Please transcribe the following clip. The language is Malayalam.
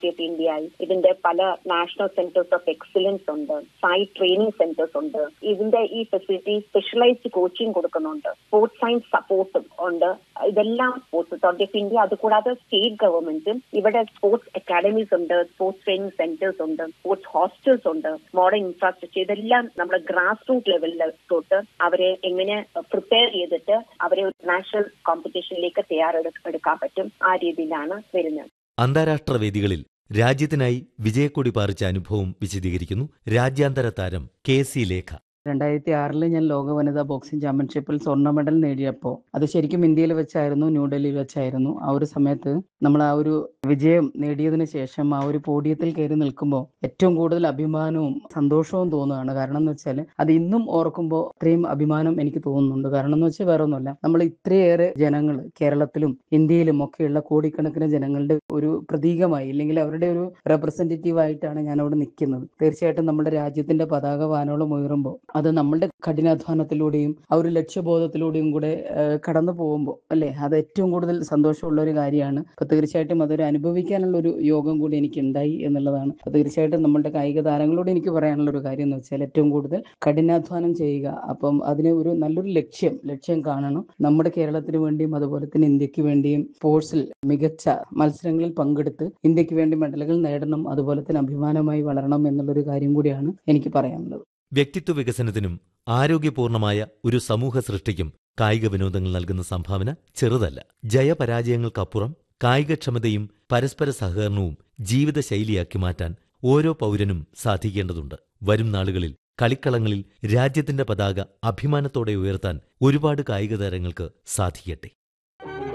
ഓഫ് ഇന്ത്യയായി ഇതിന്റെ പല നാഷണൽ സെന്റേഴ്സ് ഓഫ് എക്സലൻസ് ഉണ്ട് സൈറ്റ് ട്രെയിനിങ് സെന്റേഴ്സ് ഉണ്ട് ഇതിന്റെ ഈ ഫെസിലിറ്റി സ്പെഷ്യലൈസ്ഡ് കോച്ചിങ് കൊടുക്കുന്നുണ്ട് സ്പോർട്സ് സയൻസ് സപ്പോർട്ടും ഉണ്ട് ഇതെല്ലാം സ്പോർട്സ് അതോറിറ്റി ഓഫ് ഇന്ത്യ അതുകൂടാതെ സ്റ്റേറ്റ് ഗവൺമെന്റും ഇവിടെ സ്പോർട്സ് അക്കാഡമീസ് ഉണ്ട് സ്പോർട്സ് ട്രെയിനിങ് സെന്റേഴ്സ് ഉണ്ട് സ്പോർട്സ് ഹോസ്റ്റൽസ് ഉണ്ട് മോഡേൺ ഇൻഫ്രാസ്ട്രക്ചർ ഇതെല്ലാം നമ്മുടെ ഗ്രാസ് റൂട്ട് ലെവലിൽ തൊട്ട് അവരെ എങ്ങനെ പ്രിപ്പയർ ചെയ്തിട്ട് അവരെ ഒരു നാഷണൽ കോമ്പറ്റീഷനിലേക്ക് തയ്യാറെടുക്കാൻ പറ്റും ആ രീതിയിലാണ് വരുന്നത് അന്താരാഷ്ട്ര വേദികളിൽ രാജ്യത്തിനായി വിജയക്കൊടി പാറിച്ച അനുഭവം വിശദീകരിക്കുന്നു രാജ്യാന്തര താരം കെ സി ലേഖ രണ്ടായിരത്തി ആറിൽ ഞാൻ ലോക വനിതാ ബോക്സിംഗ് ചാമ്പ്യൻഷിപ്പിൽ സ്വർണ്ണ മെഡൽ നേടിയപ്പോൾ അത് ശരിക്കും ഇന്ത്യയിൽ വെച്ചായിരുന്നു ന്യൂഡൽഹിയിൽ വെച്ചായിരുന്നു ആ ഒരു സമയത്ത് നമ്മൾ ആ ഒരു വിജയം നേടിയതിനു ശേഷം ആ ഒരു പോഡിയത്തിൽ കയറി നിൽക്കുമ്പോൾ ഏറ്റവും കൂടുതൽ അഭിമാനവും സന്തോഷവും തോന്നുകയാണ് കാരണം എന്ന് വെച്ചാൽ അത് ഇന്നും ഓർക്കുമ്പോൾ അത്രയും അഭിമാനം എനിക്ക് തോന്നുന്നുണ്ട് കാരണം എന്ന് വെച്ചാൽ വേറെ ഒന്നുമല്ല നമ്മൾ ഇത്രയേറെ ജനങ്ങൾ കേരളത്തിലും ഇന്ത്യയിലും ഒക്കെയുള്ള കോടിക്കണക്കിന് ജനങ്ങളുടെ ഒരു പ്രതീകമായി ഇല്ലെങ്കിൽ അവരുടെ ഒരു റെപ്രസെന്റേറ്റീവ് ആയിട്ടാണ് ഞാൻ അവിടെ നിൽക്കുന്നത് തീർച്ചയായിട്ടും നമ്മുടെ രാജ്യത്തിന്റെ പതാക വാനോളം ഉയരുമ്പോൾ അത് നമ്മളുടെ കഠിനാധ്വാനത്തിലൂടെയും ആ ഒരു ലക്ഷ്യബോധത്തിലൂടെയും കൂടെ കടന്നു പോകുമ്പോൾ അല്ലെ അത് ഏറ്റവും കൂടുതൽ സന്തോഷമുള്ള ഒരു കാര്യമാണ് അപ്പൊ തീർച്ചയായിട്ടും അതൊരു അനുഭവിക്കാനുള്ള ഒരു യോഗം കൂടി എനിക്ക് ഉണ്ടായി എന്നുള്ളതാണ് അപ്പൊ തീർച്ചയായിട്ടും നമ്മുടെ കായിക താരങ്ങളോട് എനിക്ക് പറയാനുള്ള ഒരു കാര്യം എന്ന് വെച്ചാൽ ഏറ്റവും കൂടുതൽ കഠിനാധ്വാനം ചെയ്യുക അപ്പം അതിന് ഒരു നല്ലൊരു ലക്ഷ്യം ലക്ഷ്യം കാണണം നമ്മുടെ കേരളത്തിന് വേണ്ടിയും അതുപോലെ തന്നെ ഇന്ത്യക്ക് വേണ്ടിയും സ്പോർട്സിൽ മികച്ച മത്സരങ്ങളിൽ പങ്കെടുത്ത് ഇന്ത്യക്ക് വേണ്ടി മെഡലുകൾ നേടണം അതുപോലെ തന്നെ അഭിമാനമായി വളരണം എന്നുള്ളൊരു കാര്യം കൂടിയാണ് എനിക്ക് പറയാനുള്ളത് വ്യക്തിത്വ വികസനത്തിനും ആരോഗ്യപൂർണമായ ഒരു സമൂഹ സൃഷ്ടിക്കും കായിക വിനോദങ്ങൾ നൽകുന്ന സംഭാവന ചെറുതല്ല ജയപരാജയങ്ങൾക്കപ്പുറം കായികക്ഷമതയും പരസ്പര സഹകരണവും ജീവിതശൈലിയാക്കി മാറ്റാൻ ഓരോ പൗരനും സാധിക്കേണ്ടതുണ്ട് വരും നാളുകളിൽ കളിക്കളങ്ങളിൽ രാജ്യത്തിന്റെ പതാക അഭിമാനത്തോടെ ഉയർത്താൻ ഒരുപാട് കായിക താരങ്ങൾക്ക് സാധിക്കട്ടെ